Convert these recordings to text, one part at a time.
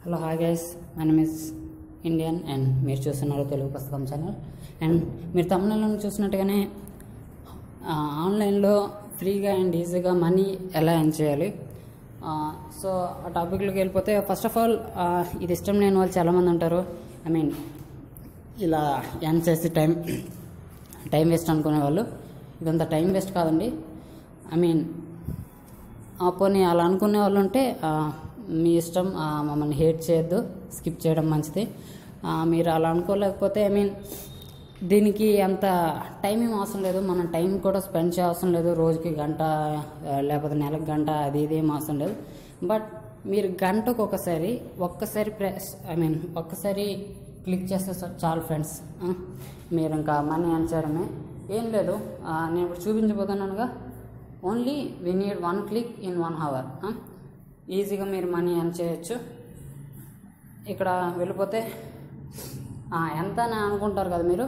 Hello hi guys my name is Indian and మీరు చూస్తున్నారు తెలుగు పుస్తకం ఛానల్ అండ్ మీరు తమిళలో చూసినట్టుగానే ఆ, ఆన్లైన్లో ఫ్రీగా అండ్ ఈజీగా మనీ ఎలా ఎర్న్ చేయాలి ఆ, సో ఆ టాపిక్లోకి వెళ్ళిపోతే ఫస్ట్ ఆఫ్ ఆల్ ఆ, ఇది ఇష్టం లేని వాళ్ళు చాలామంది ఉంటారు ఐ మీన్ ఇలా ఎర్న్ చేసి టైం టైం వేస్ట్ అనుకునే వాళ్ళు ఇదంతా టైం వేస్ట్ కాదండి ఐ మీన్ ఆ, పోనీ అలా అనుకునే వాళ్ళు ఉంటే ఆ, మీ ఇష్టం ఆ, మమ్మల్ని హేట్ చేయొద్దు స్కిప్ చేయడం మంచిది ఆ, మీరు అలా అనుకోలేకపోతే ఐ మీన్ దీనికి అంత టైం ఏం అవసరం లేదు మనం టైం కూడా స్పెండ్ చేయ అవసరం లేదు రోజుకి గంట ఆ, లేకపోతే నెలకు గంట అది ఇది ఏం అవసరం లేదు బట్ మీరు గంటకు ఒకసారి ఒక్కసారి ప్రెస్ ఐ మీన్ ఒక్కసారి క్లిక్ చేస్తే స- చాలు ఫ్రెండ్స్ ఆ, మీరు ఇంకా మనీ ఎర్న్ చేయడమే ఏం లేదు ఆ, నేను ఇప్పుడు చూపించబోతున్నానుగా only we need one click in one hour ఈజీగా మీరు మనీ ఎర్న్ చేయొచ్చు ఇక్కడ వెళ్ళిపోతే ఆ, ఎంత అని అనుకుంటారు కదా మీరు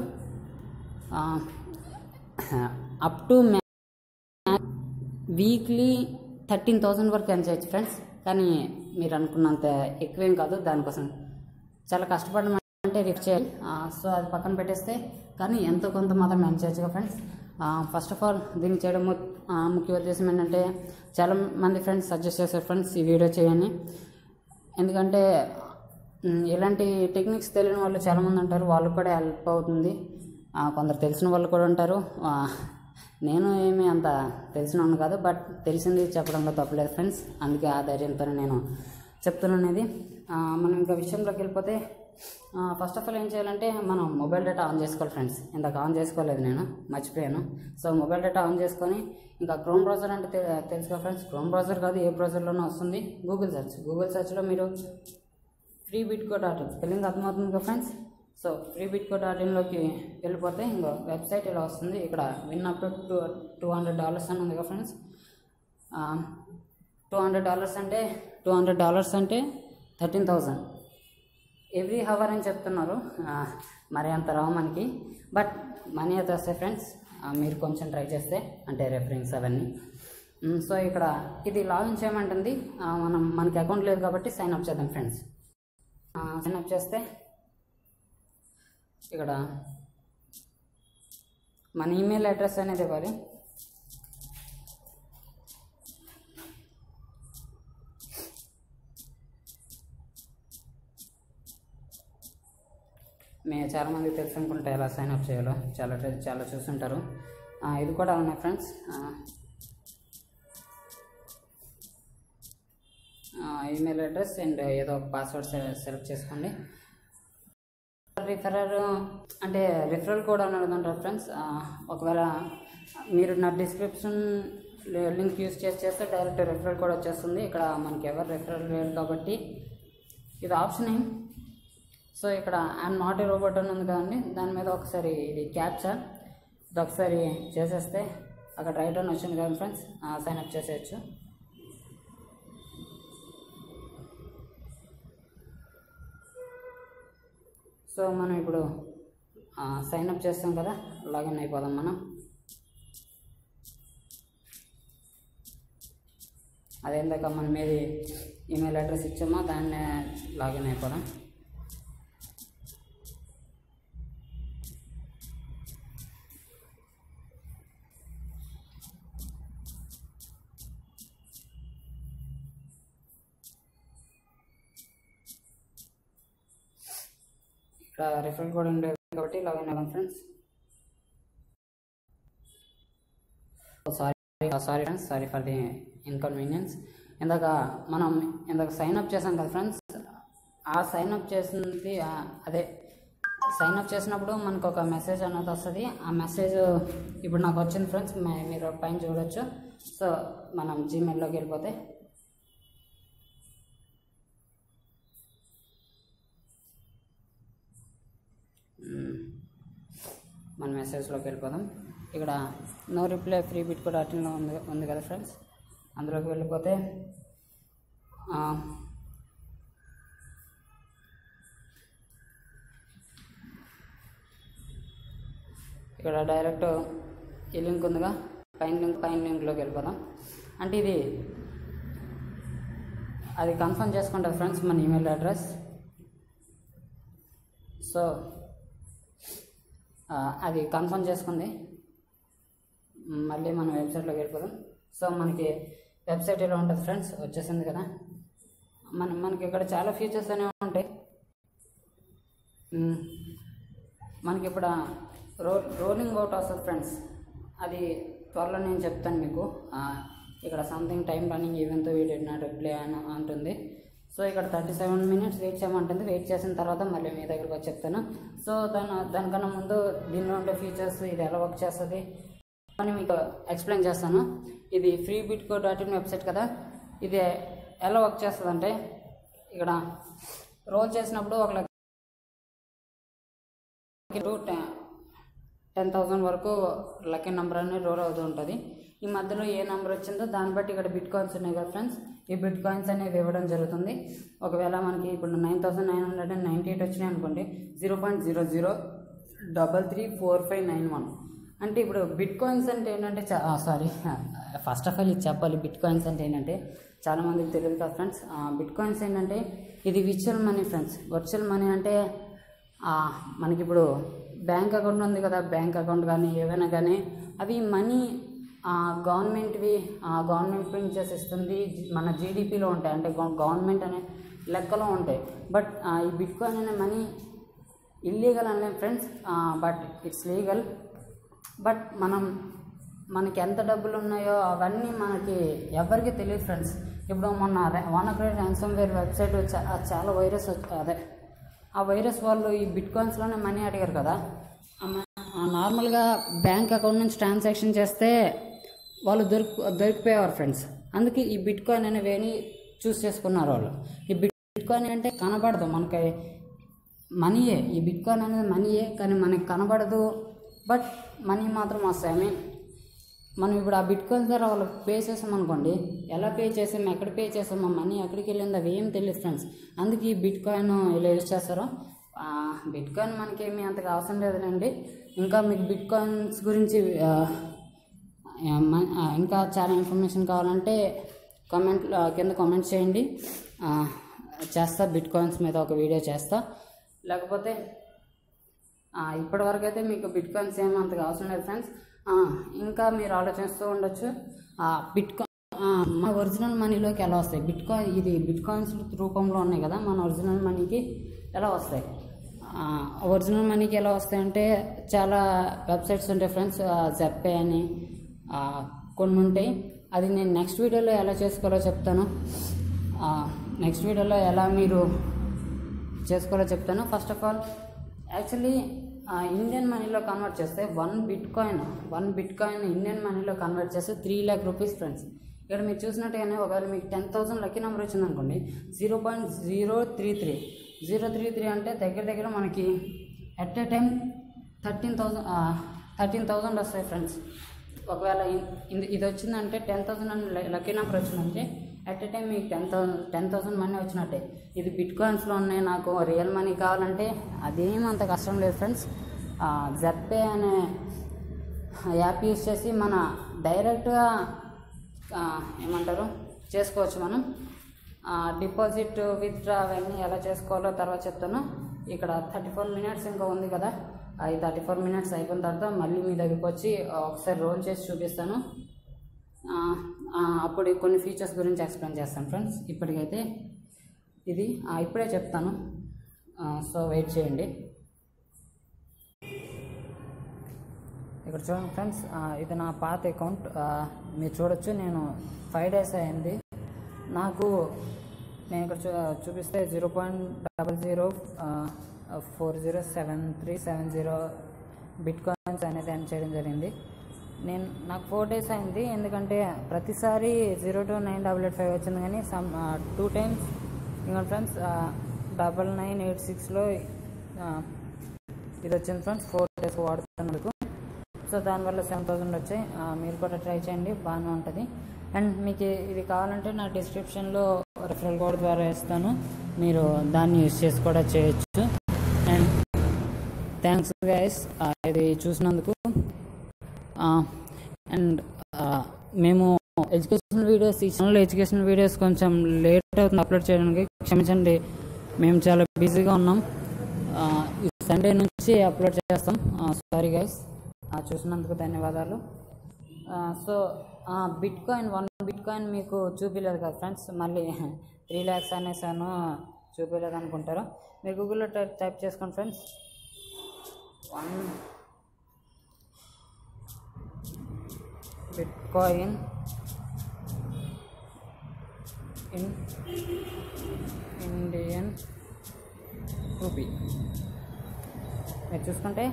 up to weekly thirteen thousand వరకు ఎర్న్ చేయొచ్చు ఫ్రెండ్స్ కానీ మీరు అనుకున్నంత ఎక్కువేం కాదు దానికోసం చాలా కష్టపడడం అంటే రిఫ్ చేయాలి సో అది పక్కన పెట్టేస్తే కానీ ఎంతో కొంత మాత్రం ఎర్న్ చేయొచ్చుగా ఫ్రెండ్స్ ఫస్ట్ ఆఫ్ ఆల్ దీన్ని చేయడం ము- ఆ, ముఖ్య ఉద్దేశం ఏంటంటే చాలా మంది ఫ్రెండ్స్ సజెస్ట్ చేశారు ఫ్రెండ్స్ ఈ వీడియో చేయని ఎందుకంటే మ్, ఇలాంటి టెక్నిక్స్ తెలియని వాళ్ళు చాలామంది ఉంటారు వాళ్ళకు కూడా హెల్ప్ అవుతుంది ఆ, కొందరు తెలిసిన వాళ్ళు కూడా ఉంటారు ఆ, నేను ఏమీ అంత తెలిసిన వాడిని కాదు బట్ తెలిసింది చెప్పడంలో తప్పలేదు ఫ్రెండ్స్ అందుకే ఆ ధైర్యంతో నేను చెప్తున్నాను ఇది ఆ, మనం ఇంకా విషయంలోకి వెళ్ళిపోతే ఫస్ట్ ఆఫ్ ఆల్ ఏం చేయాలంటే మనం మొబైల్ డేటా ఆన్ చేసుకోవాలి ఫ్రెండ్స్ ఇందాక ఆన్ చేసుకోలేదు నేను మర్చిపోయాను సో మొబైల్ డేటా ఆన్ చేసుకొని ఇంకా క్రోమ్ బ్రౌజర్ అంటే తె- తెలుసుగా ఫ్రెండ్స్ క్రోమ్ బ్రౌజర్ కాదు ఏ బ్రౌజర్లోనూ వస్తుంది గూగుల్ సెర్చ్ గూగుల్ సెర్చ్లో మీరు free bit co dot in spelling అర్థమవుతుంది కదా friends so free bit co dot ఇన్లోకి వెళ్ళిపోతే ఇంకో వెబ్సైట్ ఇలా వస్తుంది ఇక్కడ win up to two two hundred dollars అని ఉంది కదా ఫ్రెండ్స్ టూ హండ్రెడ్ డాలర్స్ అంటే టూ హండ్రెడ్ డాలర్స్ అంటే థర్టీన్ థౌజండ్ ఎవ్రీ హవర్ అని చెప్తున్నారు ఆ, మరి అంత రావు మనకి బట్ మనీ అయితే వస్తాయి ఫ్రెండ్స్ ఆ, మీరు కొంచెం ట్రై చేస్తే అంటే రెఫరెన్స్ అవన్నీ మ్, సో ఇక్కడ ఇది లాగిన్ చేయమంటుంది ఆ, మనం మనకి అకౌంట్ లేదు కాబట్టి సైన్ అప్ చేద్దాం ఫ్రెండ్స్ సైన్ అప్ చేస్తే ఇక్కడ మన ఈమెయిల్ అడ్రస్ అనేది ఇవ్వాలి మే చాలామంది తెలుసు అనుకుంటే ఎలా సైన్ అప్ చేయాలో చాలా ట్రై- చాలా చూస్తుంటారు ఆ, ఇది కూడా ఉన్నాయి ఫ్రెండ్స్ ఈమెయిల్ అడ్రస్ అండ్ ఏదో ఒక పాస్వర్డ్ సెలెక్ట్ చేసుకోండి రిఫరర్ అంటే రిఫరల్ కోడ్ అనేది ఉంటుంది ఫ్రెండ్స్ ఆ, ఒకవేళ మీరు నా డిస్క్రిప్షన్ లింక్ యూస్ చేసి చేస్తే డైరెక్ట్ రిఫరల్ కోడ్ వచ్చేస్తుంది ఇక్కడ మనకి ఎవరు రిఫరల్ లేదు కాబట్టి ఇది ఆప్షన్ ఏం సో ఇక్కడ ఐఎమ్ నాట్ ఏ రోబోట్ అని ఉంది కదండి దాని మీద ఒకసారి ఇది క్యాప్చర్ ఇది ఒకసారి చేసేస్తే అక్కడ రైట్ అని వచ్చింది కదా ఫ్రెండ్స్ సైన్ అప్ చేసేయచ్చు సో మనం ఇప్పుడు సైన్ అప్ చేస్తాం కదా లాగిన్ అయిపోదాం మనం అదేందాక మనం ఏది ఈమెయిల్ అడ్రస్ ఇచ్చామో దాన్నే లాగిన్ అయిపోదాం ఇక్కడ రిఫరల్ కోడ్ ఉండేది కాబట్టి లాగిన్ అవ్వం friends sorry sorry friends sorry for the inconvenience ఇందాక మనం ఇందాక సైన్ అప్ చేసాం కదా ఫ్రెండ్స్ ఆ సైన్ అప్ చేసింది ఆ, అదే సైన్ అప్ చేసినప్పుడు మనకు ఒక మెసేజ్ అనేది వస్తుంది ఆ మెసేజ్ ఇప్పుడు నాకు వచ్చింది ఫ్రెండ్స్ మే- మీరు పైన చూడొచ్చు సో మనం జీమెయిల్లోకి వెళ్ళిపోతే మ్మ్. మన మెసేజ్లోకి వెళ్ళిపోదాం ఇక్కడ నో రిప్లై ఫ్రీ బిట్ కూడా అటెండ్లో ఉంది ఉంది కదా ఫ్రెండ్స్ అందులోకి వెళ్ళిపోతే ఆ, ఇక్కడ డైరెక్ట్ ఈ లింక్ ఉందిగా పైన లింక్ పైన లింక్లోకి వెళ్ళిపోదాం అంటే ఇది అది కన్ఫర్మ్ చేసుకుంటుంది ఫ్రెండ్స్ మన ఈమెయిల్ అడ్రస్ సో ఆ, అది కన్ఫర్మ్ చేసుకుంది మళ్ళీ మనం వెబ్సైట్లోకి వెళ్ళిపోదాం సో మనకి వెబ్సైట్ ఎలా ఉంటుంది ఫ్రెండ్స్ వచ్చేసింది కదా మన మనకి ఇక్కడ చాలా ఫీచర్స్ అనేవి ఉంటాయి మ్, మనకి ఇప్పుడు రో రోలింగ్ అవుట్ వస్తుంది ఫ్రెండ్స్ అది త్వరలో నేను చెప్తాను మీకు ఆ, ఇక్కడ something time running event video not reply అని అంటుంది సో ఇక్కడ థర్టీ సెవెన్ మినిట్స్ వెయిట్ చేయమంటుంది వెయిట్ చేసిన తర్వాత మళ్ళీ మీ దగ్గరకు వచ్చి చెప్తాను సో దాని దానికన్నా ముందు దీనిలో ఉండే ఫీచర్స్ ఇది ఎలా వర్క్ చేస్తుంది అని మీకు ఎక్స్ప్లెయిన్ చేస్తాను ఇది free bit co dot in website కదా ఇది ఎలా వర్క్ చేస్తుంది అంటే ఇక్కడ రోల్ చేసినప్పుడు ఒక లక్ష టు టెన్ థౌసండ్ వరకు లక్కీ నెంబర్ అనేది రోల్ అవుతూ ఉంటుంది ఈ మధ్యలో ఏ నెంబర్ వచ్చిందో దాన్ని బట్టి ఇక్కడ బిట్ కాయిన్స్ ఉన్నాయి కదా ఫ్రెండ్స్ ఈ బిట్ కాయిన్స్ అనేవి ఇవ్వడం జరుగుతుంది ఒకవేళ మనకి ఇప్పుడు nine thousand nine hundred and ninety eight వచ్చినాయి అనుకోండి zero point zero zero double three four five nine one అంటే ఇప్పుడు బిట్ కాయిన్స్ అంటే ఏంటంటే సారీ ఫస్ట్ ఆఫ్ ఆల్ ఇది చెప్పాలి బిట్ కాయిన్స్ అంటే ఏంటంటే చాలామందికి తెలియదు కదా ఫ్రెండ్స్ బిట్ కాయిన్స్ ఏంటంటే ఇది virtual money friends virtual money అంటే ఆ, మనకి ఇప్పుడు బ్యాంక్ అకౌంట్ ఉంది కదా బ్యాంక్ అకౌంట్ కానీ ఏవైనా కానీ అవి మనీ గవర్నమెంట్వి గవర్నమెంట్ ప్రింట్ చేసి ఇస్తుంది జి- మన జీడిపిలో ఉంటాయి అంటే గవర్నమెంట్ అనే లెక్కలో ఉంటాయి బట్ ఈ బిట్ కాయిన్ అనే మనీ ఇల్లీగల్ అనే friends but it's legal but మనం మనకి ఎంత డబ్బులు ఉన్నాయో అవన్నీ మనకి ఎవరికి తెలియదు ఫ్రెండ్స్ ఇప్పుడు మొన్న వానక్రేట్ ర్యాన్సమ్ వేర్ వెబ్సైట్ చా- చాలా వైరస్ వచ్చి అదే ఆ వైరస్ వాళ్ళు ఈ బిట్ కాయిన్స్లోనే మనీ అడిగారు కదా ఆ మ- ఆ నార్మల్గా బ్యాంక్ అకౌంట్ నుంచి ట్రాన్సాక్షన్ చేస్తే వాళ్ళు దొరికి దొరికిపోయేవారు ఫ్రెండ్స్ అందుకే ఈ బిట్ కాయిన్ అనే వేని చూస్ చేసుకున్నారు వాళ్ళు ఈ బిట్ కాయిన్ అంటే కనబడదు మనకి మనీయే ఈ బిట్ కాయిన్ అనేది మనీయే కానీ మనకి కనబడదు బట్ మనీ మాత్రం వస్తాయి ఐ మీన్ మనం ఇప్పుడు ఆ బిట్ కాయిన్ ద్వారా వాళ్ళకి పే చేసాం అనుకోండి ఎలా పే చేసాం ఎక్కడ పే చేసాం ఆ మనీ ఎక్కడికి వెళ్ళింది అవి ఏం తెలియదు ఫ్రెండ్స్ అందుకే ఈ బిట్ కాయిన్ ఇలా యూజ్ చేస్తారు ఆ, బిట్ కాయిన్ మనకేమీ అంతగా అవసరం లేదులేండి ఇంకా మీకు బిట్ కాయిన్స్ గురించి ఆ, ఆ, మ- ఆ, ఇంకా చాలా ఇన్ఫర్మేషన్ కావాలంటే కామెంట్ కింద కామెంట్స్ చేయండి ఆ, చేస్తా బిట్ కాయిన్స్ మీద ఒక వీడియో చేస్తా లేకపోతే ఆ, ఇప్పటివరకు అయితే మీకు బిట్ కాయిన్స్ ఏమీ అంతగా అవసరం లేదు ఫ్రెండ్స్ ఆ, ఇంకా మీరు ఆలోచిస్తూ ఉండొచ్చు ఆ, బిట్ కాయిన్ ఆ, మన ఒరిజినల్ మనీలోకి ఎలా వస్తాయి బిట్ కాయిన్ ఇది బిట్ కాయిన్స్ రూపంలో ఉన్నాయి కదా మన ఒరిజినల్ మనీకి ఎలా వస్తాయి ఆ, ఒరిజినల్ మనీకి ఎలా వస్తాయి అంటే చాలా వెబ్సైట్స్ ఉంటాయి ఫ్రెండ్స్ జెప్పే అని ఆ, కొన్ని ఉంటాయి అది నేను నెక్స్ట్ వీడియోలో ఎలా చేసుకోవాలో చెప్తాను నెక్స్ట్ వీడియోలో ఎలా మీరు చేసుకోవాలో చెప్తాను first of all actually Indian మనీలో కన్వర్ట్ చేస్తే one bit coin one bit coin Indian మనీలో కన్వర్ట్ చేస్తే త్రీ ల్యాక్ రూపీస్ ఫ్రెండ్స్ ఇక్కడ మీరు చూసినట్టుగానే ఒకవేళ మీకు టెన్ థౌసండ్ లక్కీ నెంబర్ వచ్చింది అనుకోండి zero point zero three three zero three three అంటే దగ్గర దగ్గర మనకి at a time thirteen thousand thirteen thousand వస్తాయి ఫ్రెండ్స్ ఒకవేళ ఇ- ఇది ఇది వచ్చిందంటే టెన్ థౌసండ్ అని లక్కీ నెంబర్ వచ్చిందంటే అట్ ఎ టైం మీకు ten thousand ten thousand money వచ్చినట్టే ఇది బిట్ కాయిన్స్లో ఉన్నాయి నాకు రియల్ మనీ కావాలంటే అదేం అంత కష్టం లేదు ఫ్రెండ్స్ జెప్పే అనే యాప్ యూస్ చేసి మన డైరెక్ట్గా ఆ, ఏమంటారు చేసుకోవచ్చు మనం డిపాజిట్ విత్డ్రా అవన్నీ ఎలా చేసుకోవాలో తర్వాత చెప్తాను ఇక్కడ థర్టీ ఫోర్ మినిట్స్ ఇంకా ఉంది కదా ఈ థర్టీ ఫోర్ మినిట్స్ అయిపోయిన తర్వాత మళ్ళీ మీ దగ్గరికి వచ్చి ఆ, ఒకసారి రోల్ చేసి చూపిస్తాను ఆ, ఆ, అప్పుడు కొన్ని ఫీచర్స్ గురించి ఎక్స్ప్లెయిన్ చేస్తాను ఫ్రెండ్స్ ఇప్పటికైతే ఇది ఆ, ఇప్పుడే చెప్తాను సో వెయిట్ చేయండి ఇక్కడ చూడండి ఫ్రెండ్స్ ఆ, ఇది నా పాత అకౌంట్ ఆ, మీరు చూడొచ్చు నేను ఫైవ్ డేస్ అయింది నాకు నేను ఇక్కడ చూ చూపిస్తే zero point double zero four zero seven three seven zero bit coins అనేది ఎన్ చేయడం జరిగింది నేను నాకు ఫోర్ డేస్ అయింది ఎందుకంటే ప్రతిసారి zero two nine double eight five వచ్చింది కానీ సమ్ టూ టైమ్స్ ఇంకా ఫ్రెండ్స్ డబల్ నైన్ ఎయిట్ సిక్స్లో ఇది వచ్చింది ఫ్రెండ్స్ ఫోర్ డేస్ వాడుతున్నందుకు సో దానివల్ల సెవెన్ థౌసండ్ వచ్చాయి ఆ, మీరు కూడా ట్రై చేయండి బాగానే ఉంటుంది అండ్ మీకు ఇది కావాలంటే నా డిస్క్రిప్షన్లో రెఫరల్ కోడ్ ద్వారా ఇస్తాను మీరు దాన్ని యూస్ చేసి కూడా చేయొచ్చు అండ్ థ్యాంక్స్ గైస్ ఇది చూసినందుకు అండ్ మేము ఎడ్యుకేషనల్ వీడియోస్ ఈ ఛానల్లో ఎడ్యుకేషనల్ వీడియోస్ కొంచెం లేట్ అవుతుంది అప్లోడ్ చేయడానికి క్షమించండి మేము చాలా బిజీగా ఉన్నాం ఆ, ఈ సండే నుంచి అప్లోడ్ చేస్తాం సారీ గైస్ చూసినందుకు ధన్యవాదాలు so bit coin one bit coin మీకు చూపించలేదు కదా ఫ్రెండ్స్ మళ్ళీ త్రీ ల్యాక్స్ అనేసాను చూపించలేదు అనుకుంటారు మీరు గూగుల్లో టైప్ టైప్ చేసుకోండి friends one bit coin in Indian rupee మీరు చూసుకుంటే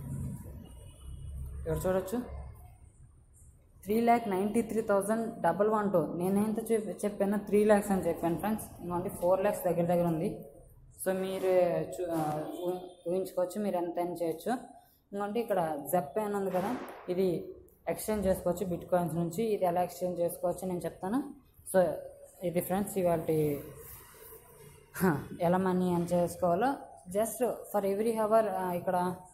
ఎవరు చూడొచ్చు three lakh ninety three thousand double one two నేనెంత చెప్ప చెప్పాను త్రీ ల్యాక్స్ అని చెప్పాను ఫ్రెండ్స్ ఇంకోటి ఫోర్ ల్యాక్స్ దగ్గర దగ్గర ఉంది సో మీరు చూ ఆ, ఊ- ఊహించుకోవచ్చు మీరు ఎంత అని చేయొచ్చు ఇంకోటి ఇక్కడ జెప్ అని ఉంది కదా ఇది ఎక్స్చేంజ్ చేసుకోవచ్చు బిట్ కాయిన్స్ నుంచి ఇది ఎలా ఎక్స్చేంజ్ చేసుకోవచ్చు నేను చెప్తాను సో ఇది ఫ్రెండ్స్ ఇవాళ ఎలా మనీ అని చేసుకోవాలో జస్ట్ ఫర్ ఎవ్రీ హవర్ ఇక్కడ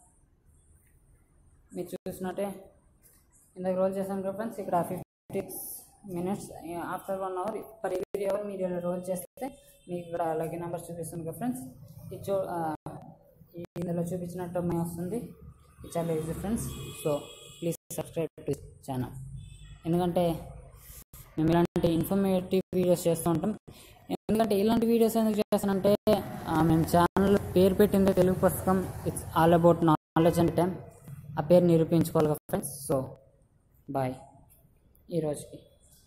మీరు చూసినట్టే ఇందాక రోల్ చేశాను కదా ఫ్రెండ్స్ ఇక్కడ fifty minutes after one hour per every hour మీరు ఇలా రోల్ చేస్తే మీకు ఇక్కడ లక్కీ నెంబర్స్ చూపిస్తుంది కదా ఫ్రెండ్స్ ఇది చూ ఆ, ఈ ఇందులో చూపించినట్టు మేము వస్తుంది ఇది చాలా easy friends so please subscribe to channel ఎందుకంటే మేము ఇలాంటి ఇన్ఫర్మేటివ్ వీడియోస్ చేస్తూ ఉంటాం ఎందుకంటే ఇలాంటి వీడియోస్ ఎందుకు చేస్తానంటే ఆ, మేము ఛానల్ పేరు పెట్టిందే తెలుగు పుస్తకం it's all about knowledge and time ఆ పేరు నిరూపించుకోవాలి కదా ఫ్రెండ్స్ సో బాయ్ ఈ రోజుకి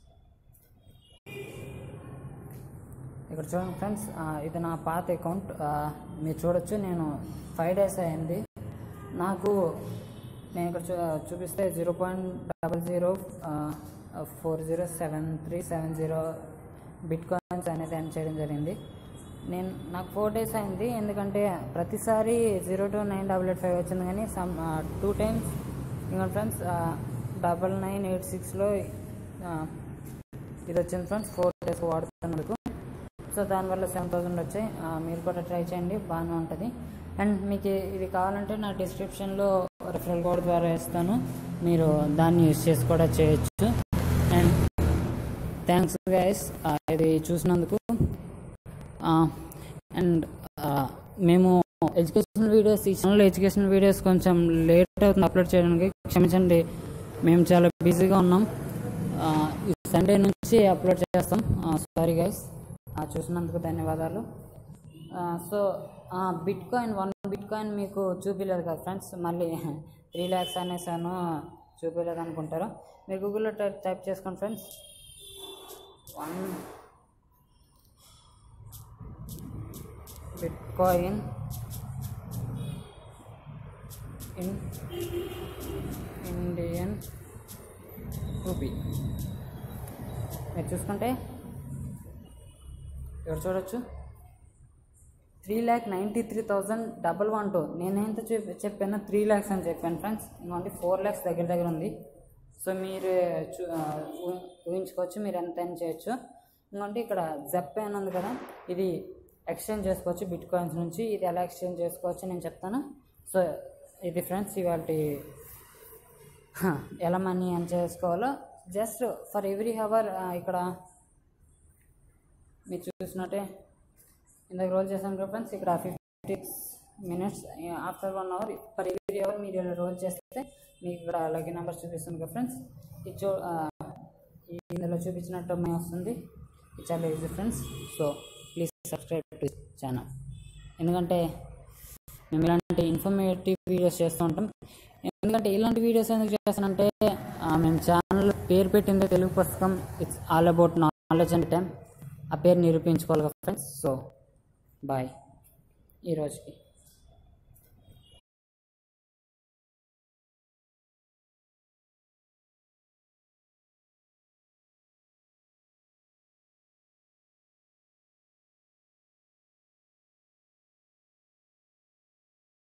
ఇక్కడ చూడండి ఫ్రెండ్స్ ఆ, ఇది నా పాత అకౌంట్ ఆ, మీరు చూడొచ్చు నేను ఫైవ్ డేస్ అయింది నాకు నేను ఇక్కడ చూ చూపిస్తే zero point double zero four zero seven three seven zero bit coins అనేది ఎన్ చేయడం జరిగింది నేను నాకు ఫోర్ డేస్ అయింది ఎందుకంటే ప్రతిసారి zero two nine double eight five వచ్చింది కానీ సమ్ టూ టైమ్స్ ఇంకా ఫ్రెండ్స్ డబల్ నైన్ ఎయిట్ సిక్స్లో ఇది వచ్చింది ఫ్రెండ్స్ ఫోర్ డేస్ వాడుతున్నందుకు సో దానివల్ల సెవెన్ థౌసండ్ వచ్చాయి ఆ, మీరు కూడా ట్రై చేయండి బాగానే ఉంటుంది అండ్ మీకు ఇది కావాలంటే నా డిస్క్రిప్షన్లో రెఫరల్ కోడ్ ద్వారా ఇస్తాను మీరు దాన్ని యూజ్ చేసి కూడా చేయొచ్చు అండ్ థ్యాంక్స్ గైస్ ఇది చూసినందుకు అండ్ మేము ఎడ్యుకేషనల్ వీడియోస్ ఈ ఛానల్లో ఎడ్యుకేషనల్ వీడియోస్ కొంచెం లేట్ అవుతుంది అప్లోడ్ చేయడానికి క్షమించండి మేము చాలా బిజీగా ఉన్నాం ఆ, ఈ సండే నుంచి అప్లోడ్ చేస్తాం సారీ గైస్ చూసినందుకు ధన్యవాదాలు so bit coin one bit coin మీకు చూపించలేదు కదా ఫ్రెండ్స్ మళ్ళీ త్రీ ల్యాక్స్ అనేసాను చూపించలేదు అనుకుంటారు మీరు గూగుల్లో టైప్ టైప్ చేసుకోండి friends one bit coin in Indian rupee మీరు చూసుకుంటే ఎవరు చూడొచ్చు three lakh ninety three thousand double one two నేనెంత చెప్ప చెప్పాను త్రీ ల్యాక్స్ అని చెప్పాను ఫ్రెండ్స్ ఇంకోటి ఫోర్ ల్యాక్స్ దగ్గర దగ్గర ఉంది సో మీరు చూ ఆ, ఊ- ఊహించుకోవచ్చు మీరు ఎంత అని చేయొచ్చు ఇంకోటి ఇక్కడ జెప్ అని ఉంది కదా ఇది ఎక్స్చేంజ్ చేసుకోవచ్చు బిట్ కాయిన్స్ నుంచి ఇది ఎలా ఎక్స్చేంజ్ చేసుకోవచ్చు నేను చెప్తాను సో ఇది ఫ్రెండ్స్ ఇవాళ ఎలా మనీ అని చేసుకోవాలో జస్ట్ ఫర్ ఎవ్రీ హవర్ ఇక్కడ మీరు చూసినట్టే ఇందాక రోల్ చేశాను కదా ఫ్రెండ్స్ ఇక్కడ fifty minutes after one hour per every hour మీరు ఇలా రోల్ చేస్తే మీకు ఇక్కడ లక్కీ నెంబర్స్ చూపిస్తుంది కదా ఫ్రెండ్స్ ఇది చూ ఆ, ఈ ఇందులో చూపించినట్టు మేము వస్తుంది ఇది చాలా easy friends so please subscribe to channel ఎందుకంటే మేము ఇలాంటి ఇన్ఫర్మేటివ్ వీడియోస్ చేస్తూ ఉంటాం ఎందుకంటే ఇలాంటి వీడియోస్ ఎందుకు చేస్తానంటే ఆ, మేము ఛానల్ పేరు పెట్టిందే తెలుగు పుస్తకం it's all about knowledge and time ఆ పేరు నిరూపించుకోవాలి కదా ఫ్రెండ్స్ సో బాయ్ ఈ రోజుకి